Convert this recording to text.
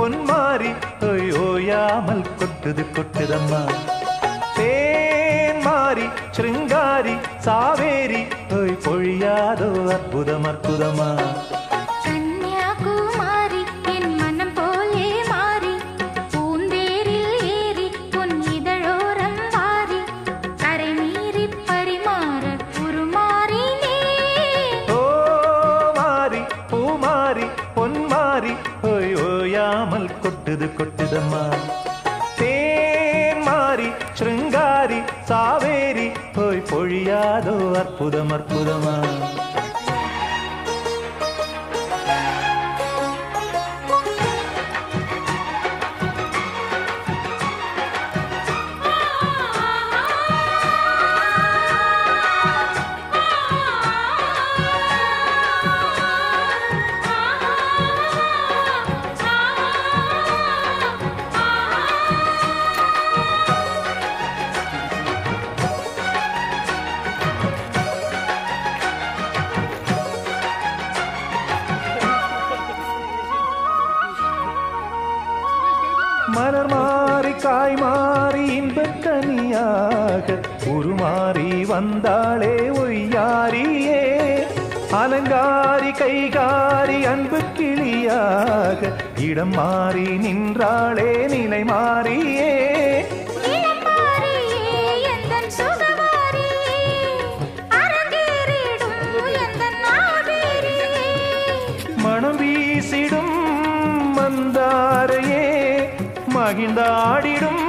பொன்மாரி ஓய் ஓயாமல் கொட்டுது கொட்டுதம்மா தேன் மாறி சிருங்காரி சாவேரி ஓய் பொழியாதோ அற்புதம் அற்புதமா கன்னியாகுமாரி என் மனம் போலே மாறி பூந்தேரில் ஏறி உன் இதழோரம் வாரி கரை மீறி பரிமாற உருமாறினே ஓ மாறி பூமாரி பொன்மாரி ஓய் ஓயாமல் கொட்டுது கொட்டுதம்மா தேன் மாறி சிருங்காரி சாவேரி ஓய் பொழியாதோ அற்புதம் அற்புதமா மலர் மாறி காய் மாறி இன்பக்கனியாக உருமாறி வந்தாளே ஒய்யாரியே அலங்காரி கைகாரி அன்பு கிளியாக இடம் மாறி நின்றாளே நிலை மாறியே இளமாரியே எந்தன் சுகமாரியே அரங்கேறிடும் எந்தன் நாவேரியே மனம் வீசிடும் மந்தாரையே மகிழ்ந்தாடிடும்